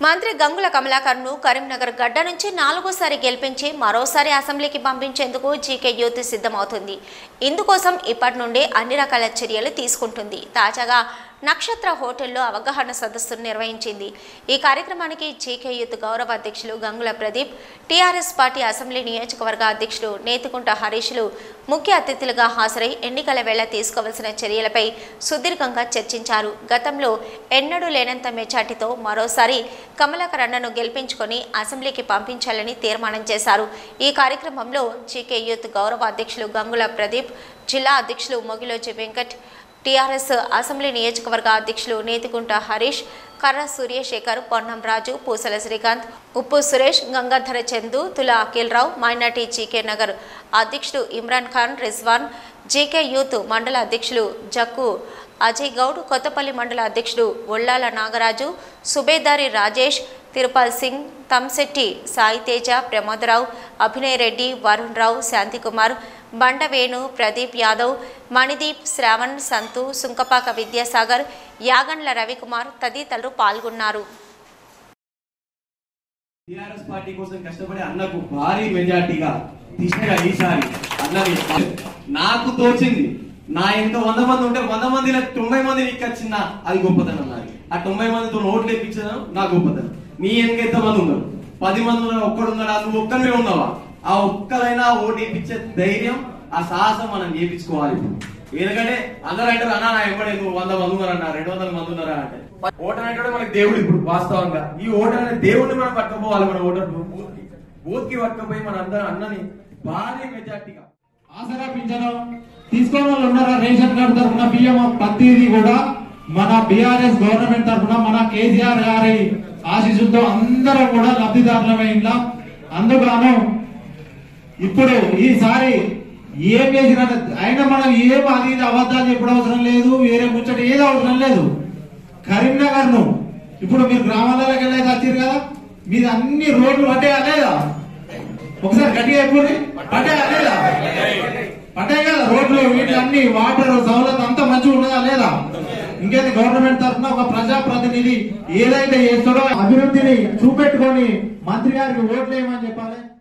మంత్రి గంగుల కమలాకర్ను కరీంనగర్ గడ్డ నుంచి నాలుగోసారి గెలిపించి మరోసారి అసెంబ్లీకి పంపించేందుకు జీకే యూత్ సిద్ధమవుతుంది ఇందుకోసం ఇప్పటి నుండే అన్ని రకాల చర్యలు తీసుకుంటుంది తాజాగా నక్షత్ర హోటల్లో అవగాహన సదస్సును నిర్వహించింది ఈ కార్యక్రమానికి జీకే యూత్ గౌరవ అధ్యక్షులు Gangula Pradeep TRS party assembly నియోజకవర్గ అధ్యక్షులు నేతికుంట హరీష్లు ముఖ్య అతిథులుగా హాజరై ఎన్నికల వేళ తీసుకోవాల్సిన చర్యలపై సుదీర్ఘంగా చర్చించారు గతంలో ఎన్నడూ లేనంత మెజార్టీతో మరోసారి కమలాకర్ అన్నను గెలిపించుకొని అసెంబ్లీకి పంపించాలని తీర్మానం చేశారు ఈ కార్యక్రమంలో జీకే యూత్ గౌరవ అధ్యక్షులు గంగుల ప్రదీప్ జిల్లా అధ్యక్షులు మొగిలోజి వెంకట్ టీఆర్ఎస్ అసెంబ్లీ నియోజకవర్గ అధ్యక్షులు నేతికుంట హరీష్ కర్ర సూర్యశేఖర్ పొన్నం రాజు పూసల శ్రీకాంత్ ఉప్పు సురేష్ గంగాధర చందు తుల అఖిల్ రావు మైనార్టీ జీకే నగర్ అధ్యక్షుడు ఇమ్రాన్ ఖాన్ రిజ్వాన్ జీకే యూత్ మండల అధ్యక్షులు జక్కు అజయ్ గౌడ్ కొత్తపల్లి మండల అధ్యక్షుడు ఒళ్ళాల నాగరాజు సుబేదారి రాజేష్ తిరుపాల్ సింగ్ తమ్శెట్టి సాయి తేజ ప్రమోదరావు అభినయ్ రెడ్డి వరుణ్ రావు శాంతికుమార్ బండవేణు ప్రదీప్ యాదవ్ మణిదీప్ శ్రావణ్ సంతు సుంకపాక విద్యాసాగర్ యాగండ్ల రవికుమార్ తదితరులు పాల్గొన్నారు టిఆర్ఎస్ పార్టీ కోసం కష్టపడే అన్నకు భారీ మెజార్టీగా దిశగా ఈసారి అన్నని నాకు తోచింది నా ఎంత వంద మంది ఉంటే వంద మందిలో తొంభై మందిని ఇక్కచ్చిన అది గొప్పతనం నాది ఆ తొంభై మందితో ఓట్లు వేయించడం నా గొప్పతనం నీ వెనక ఎంత మంది ఉన్నారు పది మంది ఉన్నారు ఒక్కడున్నాడా నువ్వు ఒక్కరివే ఉన్నావా ఆ ఒక్కరైనా ఓటు వేయించే ధైర్యం ఆ సాహసం మనం చేయించుకోవాలి ఎందుకంటే అందరూ అంటారు అన్నా నా ఎంబడే నువ్వు వంద మంది ఉన్నారన్నా రెండు వందల మంది ఉన్నారా అంటే ఓటర్ అంటే మనకి దేవుడు ఇప్పుడు వాస్తవంగా ఈ ఓటర్ అనే దేవుడిని మనం పట్టుకుపోవాలి మన ఓటర్ బూత్ కి బూత్ కి పట్టుకుపోయి మన అందరం అన్నని భారీ మెజార్టీగా ఆసరా పింఛను తీసుకున్న వాళ్ళు ఉన్నారా రేషన్ కార్డు తరఫున బియ్యం ప్రతిదీ కూడా మన బీఆర్ఎస్ గవర్నమెంట్ తరఫున మన కేసీఆర్ గారి ఆశీస్సులతో అందరం కూడా లబ్ధిదారులమే ఇంట్లో అందుగాను ఇప్పుడు ఈసారి ఏం చేసిన అయినా మనం ఏం అది ఇది అబద్ధాలు చెప్పడం అవసరం లేదు వేరే ముచ్చట ఏది అవసరం లేదు కరీంనగర్ ను ఇప్పుడు మీరు గ్రామాలలోకి వెళ్ళేది వచ్చారు కదా మీది అన్ని రోడ్లు పడ్డాయా లేదా ఒకసారి గట్టిగా చెప్పుర్రి పడ్డాయా లేదా పడ్డాయి కదా రోడ్లు వీటి అన్ని వాటర్ సౌలత్ అంతా మంచిగా ఉన్నదా లేదా ఇంకేది గవర్నమెంట్ తరఫున ఒక ప్రజా ప్రతినిధి ఏదైతే చేస్తాడో అభివృద్ధిని చూపెట్టుకొని మంత్రి గారికి ఓట్లు వేయమని చెప్పాలి